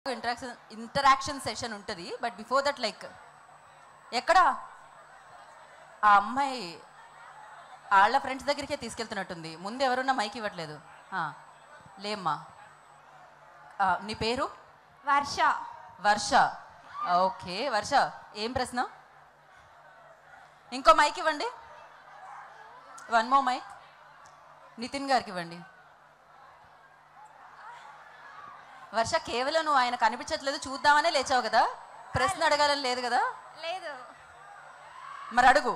Interaction interaction session ఉంటుంది but before that like ఎక్కడ ఆ అమ్మాయి వాళ్ళ ఫ్రెండ్స్ దగ్గరికే తీసుకెళ్తున్నట్టుంది ముందు ఎవరున్నా మైక్ ఇవ్వట్లేదు ఆ, లేమ్మా ఆ, నీ పేరు వర్ష వర్ష ఓకే వర్ష ఏం ప్రశ్న ఇంకో మైక్ ఇవ్వండి వన్ మో మైక్ నితిన్ గారికి ఇవ్వండి వర్ష కేవలం నువ్వు ఆయన కనిపించట్లేదు చూద్దామనే లేచావు కదా ప్రశ్న అడగాలని లేదు కదా లేదు మరి అడుగు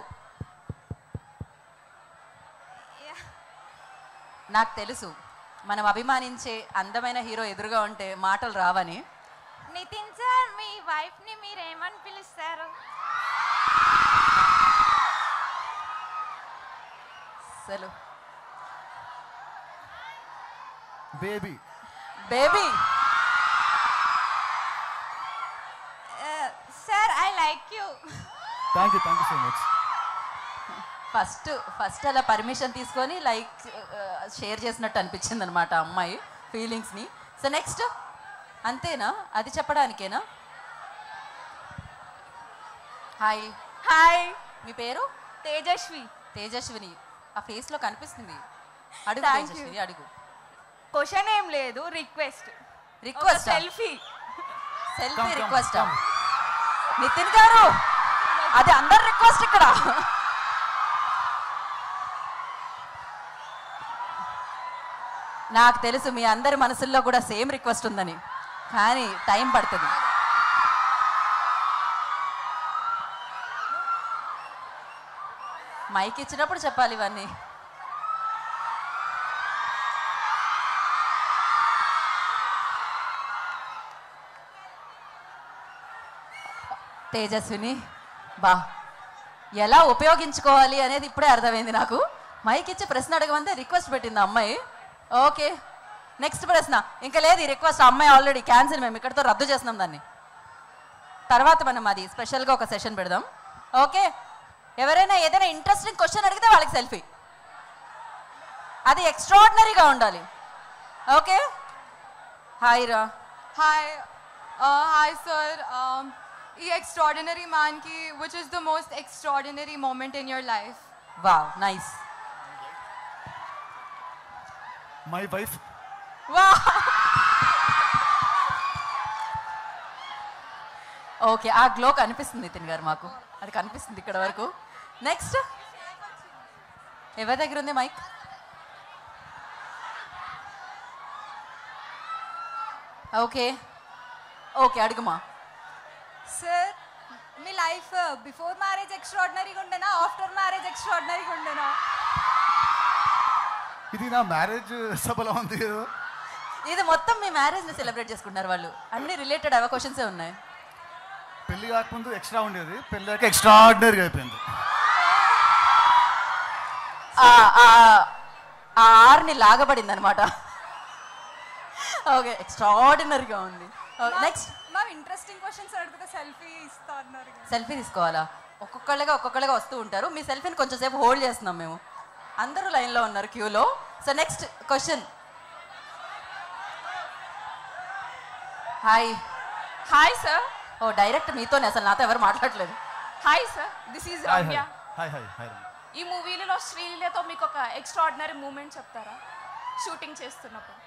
నాకు తెలుసు మనం అభిమానించే అందమైన హీరో ఎదురుగా ఉంటే మాటలు రావని నితిన్ సార్ మీ వైఫ్ ని మీరు ఏమని పిలుస్తారు అసలు baby baby sir I like you thank you thank you so much first first అలా పర్మిషన్ తీసుకొని లైక్ షేర్ చేసినట్టు అనిపించింది అనమాట అమ్మాయి ఫీలింగ్స్ని సో నెక్స్ట్ అంతేనా అది చెప్పడానికేనా హాయ్ హాయ్ మీ పేరు తేజస్వి తేజస్విని ఆ ఫేస్లో కనిపిస్తుంది అడుగు Thank you. తేజస్విని అడుగు క్వశ్చన్ ఏం లేదు request request selfie selfie Come, come, request come. Nitin గారు అది అందరు రిక్వెస్ట్ ఇక్కడ నాకు తెలుసు మీ అందరి మనసుల్లో కూడా సేమ్ రిక్వెస్ట్ ఉందని కానీ టైం పడుతుంది మైక్ ఇచ్చినప్పుడు చెప్పాలి ఇవన్నీ తేజస్విని బా ఎలా ఉపయోగించుకోవాలి అనేది ఇప్పుడే అర్థమైంది నాకు మైక్ ఇచ్చి ప్రశ్న అడగమంటే రిక్వెస్ట్ పెట్టింది ఆ అమ్మాయి ఓకే నెక్స్ట్ ప్రశ్న ఇంకా లేదు ఈ రిక్వెస్ట్ ఆ అమ్మాయి ఆల్రెడీ క్యాన్సిల్ మేము ఇక్కడితో రద్దు చేస్తున్నాం దాన్ని తర్వాత మనం అది స్పెషల్గా ఒక సెషన్ పెడదాం ఓకే ఎవరైనా ఏదైనా ఇంట్రెస్టింగ్ క్వశ్చన్ అడిగితే వాళ్ళకి సెల్ఫీ అది ఎక్స్ట్రాడినరీగా ఉండాలి ఓకే హాయ్ రా Hi, uh, hi sir. Um, ఈ extraordinary man ki, which is the most extraordinary moment in your life? Wow nice my wife వా ఓకే ఆ గ్లో కనిపిస్తుంది నితిన్ గారు మాకు అది కనిపిస్తుంది ఇక్కడ వరకు నెక్స్ట్ ఎవరి దగ్గర ఉంది మైక్ ఓకే ఓకే అడుగుమా సార్ మీ లైఫ్ బిఫోర్ మ్యారేజ్ ఎక్స్ట్రాడినరీగా ఉండేనా ఆఫ్టర్ మ్యారేజ్ ఎక్స్ట్రాడినరీగా ఉండేనా ఇది నా మ్యారేజ్ సభలో ఉంది ఏదో. ఇది మొత్తం మీ మ్యారేజ్ని సెలబ్రేట్ చేసుకుంటున్నారు వాళ్ళు అన్ని రిలేటెడ్ అవ క్వశ్చన్సే ఉన్నాయి పెళ్లి కాకముందు ఎక్స్ట్రా ఉండేది పెళ్ళాక ఎక్స్ట్రాడినరీగా అయిపోయింది ఆ- ఆ- ఆ ఆర్ని లాగబడింది అనమాట ఓకే ఎక్స్ట్రాడినరీగా ఉంది నెక్స్ట్ మా ఇంట్రెస్టింగ్ క్వశ్చన్స్ అడిగితే సెల్ఫీ ఇస్తా అన్నారు సెల్ఫీ తీసుకోవాలా ఒక్కొక్కళ్ళగా ఒక్కొక్కళ్ళగా వస్తూ ఉంటారు మీ సెల్ఫీని కొంచెం సేపు హోల్డ్ చేస్తున్నాం మేము అందరూ లైన్లో ఉన్నారు క్యూలో so next question hi hi sir oh direct మీతోనే అసలు నాతో ఎవరు మాట్లాడలేదు hi sir this is hi Ramya hi hi hi ఈ మూవీలలో శ్రీలీలతో మీకు ఒక ఎక్స్ట్రాడినరీ మూమెంట్ చెప్తారా షూటింగ్ చేస్తున్నప్పుడు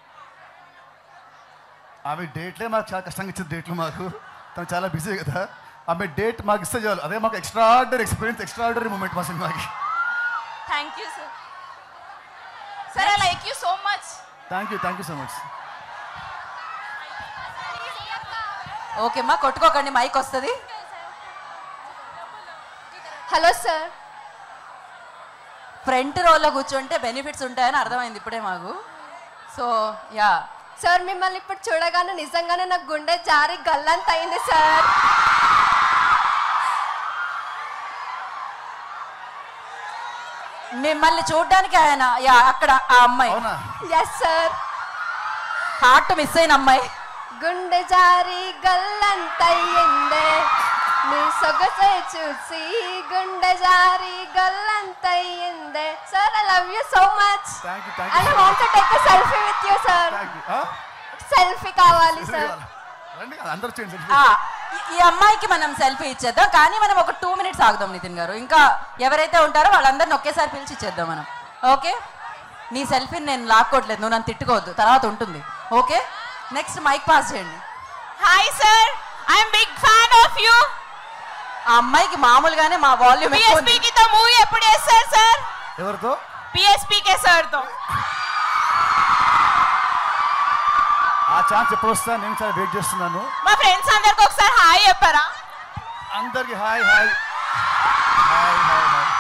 ఆమె డేట్లే మాకు చాలా కష్టంగా ఇచ్చింది డేట్లు మాకు తను చాలా బిజీ కదా ఆమె డేట్ మాకు ఇస్తే చాలు అదే మాకు ఎక్స్ట్రాడినరీ ఎక్స్పీరియన్స్ ఎక్స్ట్రాడినరీ మూమెంట్ మా సినిమాకి thank you sir sir I like you so much thank you thank you so much okay అమ్మా కొట్టుకోకండి మైక్ వస్తుంది హలో సార్ ఫ్రంట్ రోల్లో కూర్చుంటే బెనిఫిట్స్ ఉంటాయని అర్థమైంది ఇప్పుడే మాకు సో యా సార్ మిమ్మల్ని ఇప్పుడు చూడగానే నిజంగానే నాకు గుండె జారి గల్లంత అయింది సార్ మిమ్మల్ని చూడడానికి ఆయన యా అక్కడ ఆ అమ్మాయి అవునా ఎస్ సార్ హార్ట్ మిస్ అయిన అమ్మాయి గుండె జారి గల్లంతయ్యిందే నీ సొగసే చూసి గుండె జారి గల్లంతయ్యిందే sir I love you so much thank you thank and you want to take selfie with you sir thank you selfie కావాలి సార్ రండి అందరూ చేయండి ఆ, ఈ- ఈ అమ్మాయికి మనం సెల్ఫీ ఇచ్చేద్దాం కానీ మనం ఒక టూ మినిట్స్ ఆగుదాం నితిన్ గారు ఇంకా ఎవరైతే ఉంటారో వాళ్ళందరిని ఒకేసారి పిలిచి ఇచ్చేద్దాం మనం ఓకే నీ సెల్ఫీని నేను లాక్కోవట్లేదు నువ్వు నన్ను తిట్టుకోవద్దు తర్వాత ఉంటుంది ఓకే నెక్స్ట్ మైక్ పాస్ చేయండి hi sir I'm big fan of you ఆ అమ్మాయికి మామూలుగానే మా వాల్యూమ్ ఎక్కువ ఉంది. పిఎస్పీకి తో మూవీ ఎప్పుడు వేస్తారు సార్ ఎవరితో పిఎస్పీకే సార్ తో ఆ ఛాన్స్ ఎప్పుడు వస్తా నేను చాలా వెయిట్ చేస్తున్నాను మా ఫ్రెండ్స్ అందరికి ఒకసారి హాయ్ చెప్పారా అందరికి hi hi hi hi hi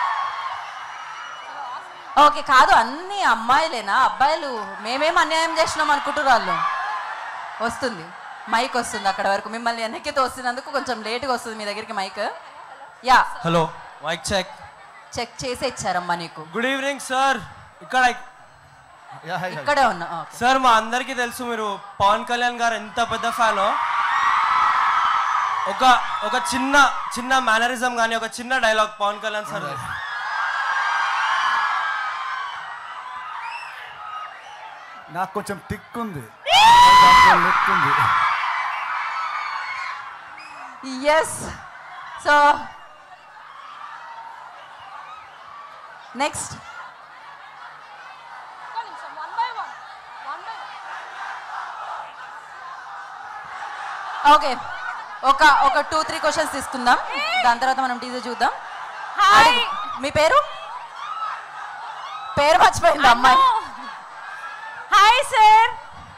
okay కాదు అన్ని అమ్మాయిలేనా అబ్బాయిలు మేమేం అన్యాయం చేసినాం అనుకుంటారు వాళ్ళు వస్తుంది మైక్ వస్తుంది అక్కడ వరకు మిమ్మల్ని వెనక్కి తోస్తున్నందుకు కొంచెం లేట్గా వస్తుంది మీ దగ్గరికి mic yeah hello mic check check చేసే ఇచ్చారమ్మా నీకు గుడ్ ఈవినింగ్ సార్ ఇక్కడ యా హాయ్ హాయ్ ఇక్కడే ఉన్నా ఓకే సార్ మా అందరికీ తెలుసు మీరు పవన్ కళ్యాణ్ గారు ఎంత పెద్ద ఫ్యానో ఒక ఒక చిన్న చిన్న మేనరిజం కానీ ఒక చిన్న డైలాగ్ పవన్ కళ్యాణ్ సార్ నాకు కొంచెం టిక్ ఉంది లిక్ ఉంది ఎస్ సో నెక్స్ట్ ఓకే ఒక ఒక టూ త్రీ క్వశ్చన్స్ తీసుకుందాం దాని తర్వాత మనం టీజర్ చూద్దాం అడుగు. మీ పేరు పేరు మర్చిపోయింది అమ్మాయి హాయ్ సార్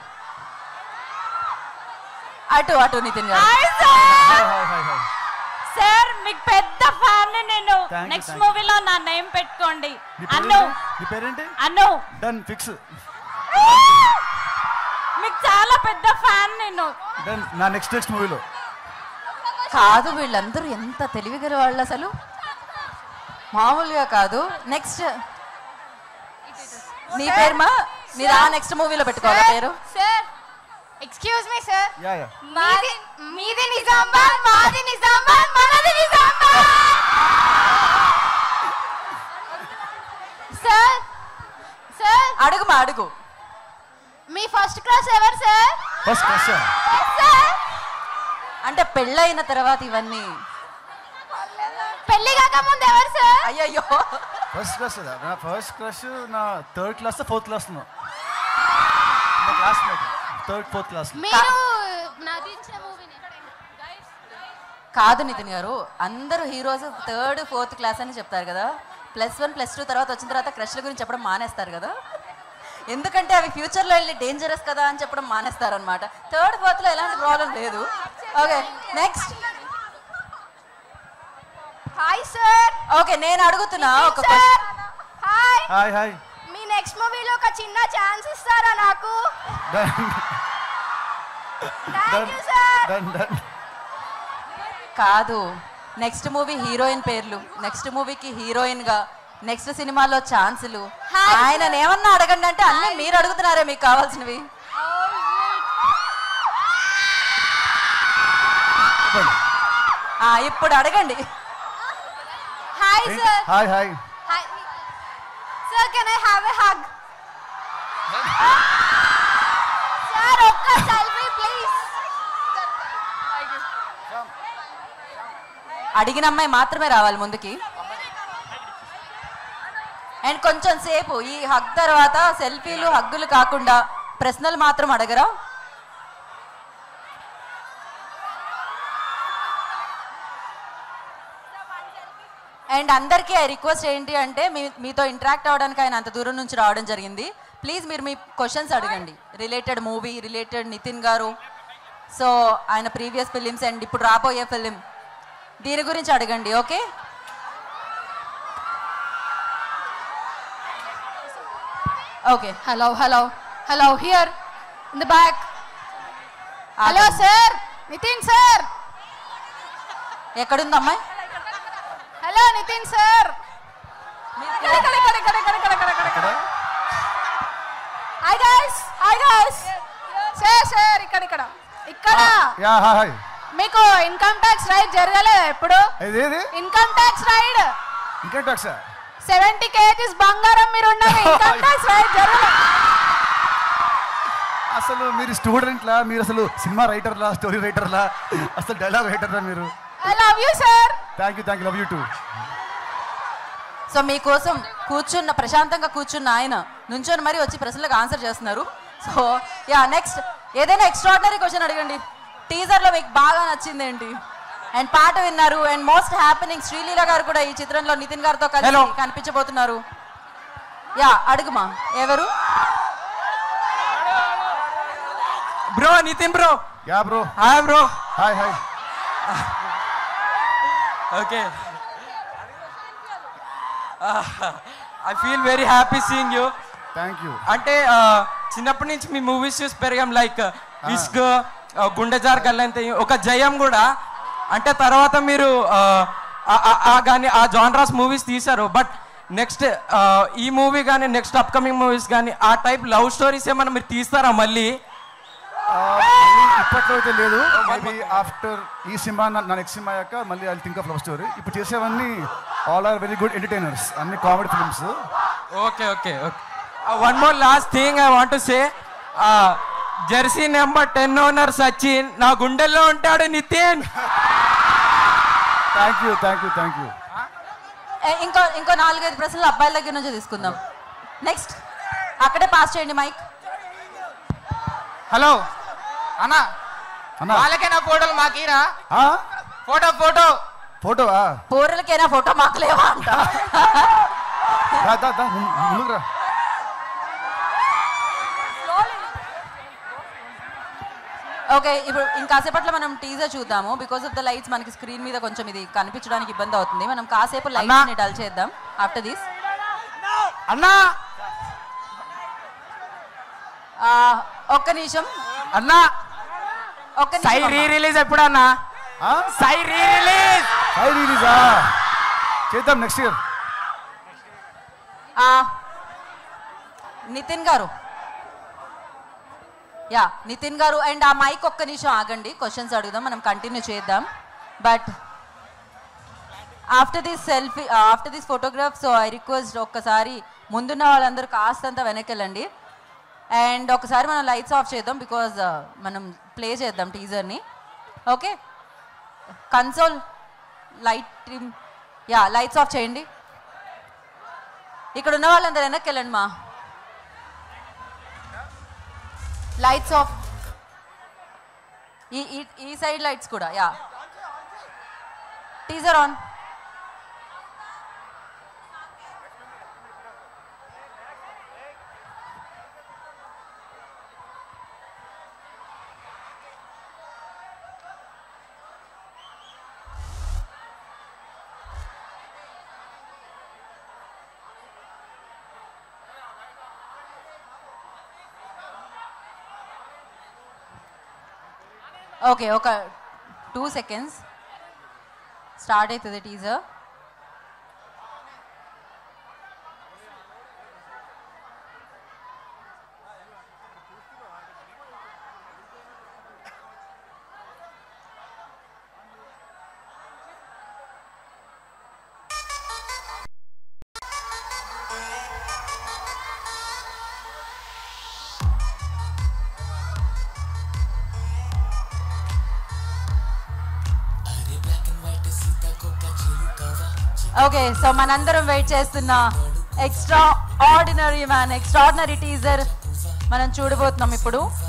అటు అటు నితిన్ గారు hi sir hi hi hi hi sir మీకు పెద్ద ఫ్యాన్ నేను Thank you, next thank you. మూవీలో నా నేమ్ పెట్టుకోండి నీ అన్ను పేరేంటి నీ పేరేంటి అన్ను డన్ ఫిక్స్ మీకు చాలా పెద్ద ఫ్యాన్ నేను డన్ నా నెక్స్ట్ నెక్స్ట్ మూవీలో కాదు వీళ్ళందరూ ఎంత తెలివిగల వాళ్ళు అసలు మామూలుగా కాదు నెక్స్ట్ నీ పేరు మా మీరు ఆ నెక్స్ట్ మూవీలో పెట్టుకోవాలా పేరు sir excuse me sir yeah yeah మాది మీది నిజామాబాద్ మాది నిజామాబాద్ మనది నిజామాబాద్ సార్ సార్ అడుగు మా అడుగు మీ ఫస్ట్ క్లాస్ ఎవరు సార్ ఫస్ట్ క్వశ్చన్ సార్ అంటే పెళ్ళైన తర్వాత ఇవన్నీ పెళ్లి కాక ముందు ఎవరు సార్ అయ్యయ్యో ఫస్ట్ క్లాస్ నా ఫస్ట్ క్లాస్ నా థర్డ్ క్లాస్ ఫోర్త్ క్లాస్ నా క్లాస్ థర్డ్ ఫోర్త్ క్లాస్ మీరు నటించిన మూవీని కాదు నితిన్ గారు అందరూ హీరోస్ థర్డ్ ఫోర్త్ క్లాస్ అని చెప్తారు కదా ప్లస్ వన్ ప్లస్ టూ తర్వాత వచ్చిన తర్వాత క్రష్ల గురించి చెప్పడం మానేస్తారు కదా ఎందుకంటే అవి ఫ్యూచర్లో వెళ్ళి డేంజరస్ కదా అని చెప్పడం మానేస్తారు అనమాట థర్డ్ ఫోర్త్లో ఎలాంటి ప్రాబ్లం లేదు okay next hi sir okay నేను అడుగుతున్నా ఒక క్వశ్చన్ హాయ్ హాయ్ హాయ్ మీ నెక్స్ట్ మూవీలో ఒక చిన్న ఛాన్స్ ఇస్తారా నాకు done thank you sir done done కాదు నెక్స్ట్ మూవీ హీరోయిన్ పేర్లు నెక్స్ట్ మూవీకి హీరోయిన్ గా నెక్స్ట్ సినిమాలో ఛాన్సులు ఆయన ఏమన్నా అడగండి అంటే అన్ని మీరు అడుగుతున్నారే మీకు కావాల్సినవి ఆ, ఇప్పుడు అడగండి hi sir hi hi hi sir can I have a hug sir ఒక్క సెల్ఫీ ప్లీజ్ అడిగిన అమ్మాయి మాత్రమే రావాలి ముందుకి అండ్ కొంచెం సేపు ఈ హగ్ తర్వాత సెల్ఫీలు హగ్గులు కాకుండా ప్రశ్నలు మాత్రం అడగరా అండ్ అందరికీ ఐ రిక్వెస్ట్ ఏంటి అంటే మీ మీతో ఇంటరాక్ట్ అవ్వడానికి ఆయన అంత దూరం నుంచి రావడం జరిగింది ప్లీజ్ మీరు మీ క్వశ్చన్స్ అడగండి రిలేటెడ్ మూవీ రిలేటెడ్ నితిన్ గారు సో ఆయన ప్రీవియస్ ఫిలిమ్స్ అండ్ ఇప్పుడు రాబోయే ఫిలిం దీని గురించి అడగండి okay okay hello hello hello here in the back hello sir Nitin sir ఎక్కడుంది అమ్మాయి hello Nitin sir hi guys hi guys sir sir ఇక్కడ ఇక్కడ ఇక్కడ యా హాయ్ హాయ్ మీకు ఇన్కమ్ ట్యాక్స్ రైడ్ జరగలేదు ఎప్పుడు ఇది ఇది ఇన్కమ్ ట్యాక్స్ రైడ్ ఇంకేం టాక్ సార్ సెవెంటీ కేజీస్ బంగారం మీరు ఉన్నది ఇన్కమ్ ట్యాక్స్ రైడ్ జరగలేదు అసలు మీరు స్టూడెంట్లా మీరు అసలు సినిమా రైటర్లా స్టోరీ రైటర్లా అసలు డైలాగ్ రైటర్లా మీరు I love you sir thank you thank you love you too so మీకోసం కూర్చున్న ప్రశాంతంగా కూర్చున్న ఆయన నుంచొని మరీ వచ్చి ప్రశ్నలకు ఆన్సర్ చేస్తున్నారు సో యా నెక్స్ట్ ఏదైనా ఎక్స్ట్రాడినరీ క్వశ్చన్ అడగండి టీజర్లో మీకు బాగా నచ్చింది ఏంటి అండ్ పాట విన్నారు అండ్ మోస్ట్ హ్యాపెనింగ్ శ్రీలీల గారు కూడా ఈ చిత్రంలో నితిన్ గారితో కలిసి Hello. కనిపించబోతున్నారు యా అడుగుమా ఎవరు bro Nitin bro yeah bro hi bro hi hi okay I feel very happy seeing you thank you అంటే ఆ, చిన్నప్పటి నుంచి మీ మూవీస్ చూసి పెరిగాం లైక్ ఇస్క్ ఆ, గుండెజార్ గల్లంత ఒక జయం కూడా అంటే తర్వాత మీరు ఆ, ఆ- ఆ- ఆ కానీ ఆ జాన్రాస్ మూవీస్ తీశారు బట్ నెక్స్ట్ ఈ మూవీ కానీ నెక్స్ట్ అప్కమింగ్ మూవీస్ కానీ ఆ టైప్ లవ్ స్టోరీస్ ఏమైనా మీరు తీస్తారా మళ్ళీ మళ్ళీ ఇప్పట్లో అయితే లేదు మేబీ ఆఫ్టర్ ఈ సినిమా నా నెక్స్ట్ సినిమా అయ్యాక మళ్ళీ I think of love story ఇప్పుడు చేసేవన్నీ all are very good entertainers అన్ని comedy films okay okay okay one more last thing I want say jersey number ten owner Sachin నా గుండెల్లో ఉంటాడు Nitin thank you thank you thank you ఏ, ఇంకో ఇంకో నాలుగైదు ప్రశ్నలు అబ్బాయిల దగ్గర నుంచి తీసుకుందాం నెక్స్ట్ అక్కడే పాస్ చేయండి మైక్ హలో అన్న అన్న వాళ్ళకైనా ఫోటోలు మాకీరా ఆ? ఫోటో ఫోటో ఫోటోవా పూర్లకైనా ఫోటో మాకు లేవా అంట దా దా దా ముందు- ముందుకు రా ఓకే ఇప్పుడు ఇంకాసేపట్లో మనం టీజర్ చూద్దాము బికాస్ ఆఫ్ ద లైట్స్ మనకి స్క్రీన్ మీద కొంచెం ఇది కనిపించడానికి ఇబ్బంది అవుతుంది మనం కాసేపు లైట్స్ ని డల్ చేద్దాం ఆఫ్టర్ దిస్ అన్నా ఒక్క నిమిషం అన్నా ఒక్క సై నిమిషం రీ అమ్మా. రిలీజ్ ఎప్పుడన్నా ఆ? సై రీ రిలీజ్ హై రిలీజా చేద్దాం నెక్స్ట్ ఇయర్ ఆ, నితిన్ గారు యా నితిన్ గారు అండ్ ఆ మైక్ ఒక్క నిమిషం ఆగండి క్వశ్చన్స్ అడుగుదాం మనం కంటిన్యూ చేద్దాం but after this selfie after this photograph so I request ఒక్కసారి ముందున్న వాళ్ళందరూ కాస్తంత వెనకెళ్ళండి అండ్ ఒకసారి మనం లైట్స్ ఆఫ్ చేద్దాం బికాజ్ మనం ప్లే చేద్దాం టీజర్ని okay console light trim yeah lights off చేయండి ఇక్కడ ఉన్న వాళ్ళందరూ వెనక్కి వెళ్ళండి మా లైట్స్ ఆఫ్ ఈ ఈ- ఈ సైడ్ లైట్స్ కూడా యా టీజర్ ఆన్ ఓకే ఒక టూ సెకండ్స్ స్టార్ట్ అవుతుంది టీజర్ ఓకే సో మనందరం వెయిట్ చేస్తున్న extraordinary man extraordinary teaser మనం చూడబోతున్నాం ఇప్పుడు